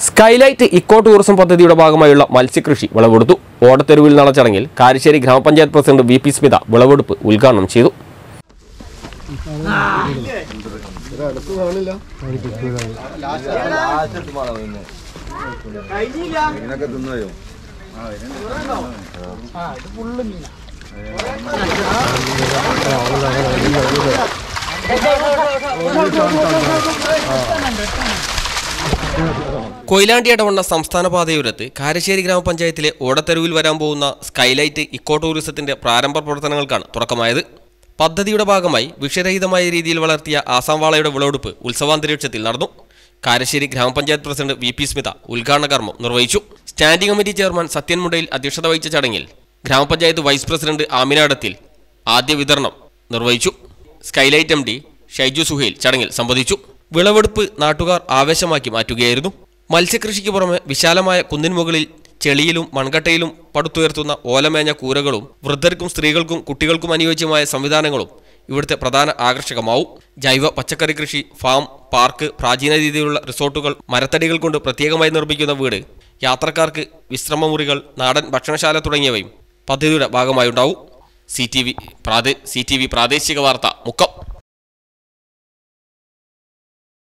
സ്കൈലൈറ്റ് eco tourism പദ്ധതിയുടെ ഭാഗമായുള്ള മത്സ്യകൃഷി വിളവെടുത്തു ഓടത്തെരുവിൽ നടന്ന ചടങ്ങിൽ കാരശ്ശേരി ഗ്രാമപഞ്ചായത്ത് പ്രസിഡന്റ് വി പി സ്മിത വിളവെടുപ്പ് ഉദ്ഘാടനം ചെയ്തു കൊയിലാണ്ടി ഇടവണ്ണ സംസ്ഥാന പാതയോരത്ത് കാരശ്ശേരി ഗ്രാമപഞ്ചായത്തിലെ ഓടത്തെരുവിൽ വരാൻ പോകുന്ന സ്കൈലൈറ്റ് ഇക്കോ ടൂറിസത്തിന്റെ പ്രാരംഭ പ്രവർത്തനങ്ങൾക്കാണ് തുടക്കമായത് പദ്ധതിയുടെ ഭാഗമായി വിഷരഹിതമായ രീതിയിൽ വളർത്തിയ ആസാം വാളയുടെ വിളവെടുപ്പ് ഉത്സവാന്തരീക്ഷത്തിൽ നടന്നു കാരശ്ശേരി ഗ്രാമപഞ്ചായത്ത് പ്രസിഡന്റ് വി പി സ്മിത ഉദ്ഘാടന കർമ്മം നിർവഹിച്ചു standing committee chairman Sathyan Mundayil അധ്യക്ഷത വഹിച്ച ചടങ്ങിൽ ഗ്രാമപഞ്ചായത്ത് വൈസ് പ്രസിഡന്റ് ആമിനാടത്തിൽ ആദ്യ വിതരണം നിർവഹിച്ചു Skylight M D Shaiju Suhail ചടങ്ങിൽ സംബന്ധിച്ചു വിളവെടുപ്പ് നാട്ടുകാർ ആവേശമാക്കി മാറ്റുകയായിരുന്നു മത്സ്യകൃഷിക്ക് പുറമെ വിശാലമായ കുന്നിൻ മുകളിൽ ചെളിയിലും മൺകട്ടയിലും പടുത്തുയർത്തുന്ന ഓലമേഞ്ഞ കൂരകളും വൃദ്ധർക്കും സ്ത്രീകൾക്കും കുട്ടികൾക്കും അനുയോജ്യമായ സംവിധാനങ്ങളും ഇവിടുത്തെ പ്രധാന ആകർഷകമാവും ജൈവ പച്ചക്കറി കൃഷി ഫാം പാർക്ക് പ്രാചീന രീതിയിലുള്ള റിസോർട്ടുകൾ മരത്തടികൾ കൊണ്ട് പ്രത്യേകമായി നിർമ്മിക്കുന്ന വീട് യാത്രക്കാർക്ക് വിശ്രമമുറികൾ നാടൻ ഭക്ഷണശാല തുടങ്ങിയവയും പദ്ധതിയുടെ ഭാഗമായുണ്ടാവും സി ടി വി പ്രാദേ സി ടി വി പ്രാദേശിക വാർത്ത മുക്കം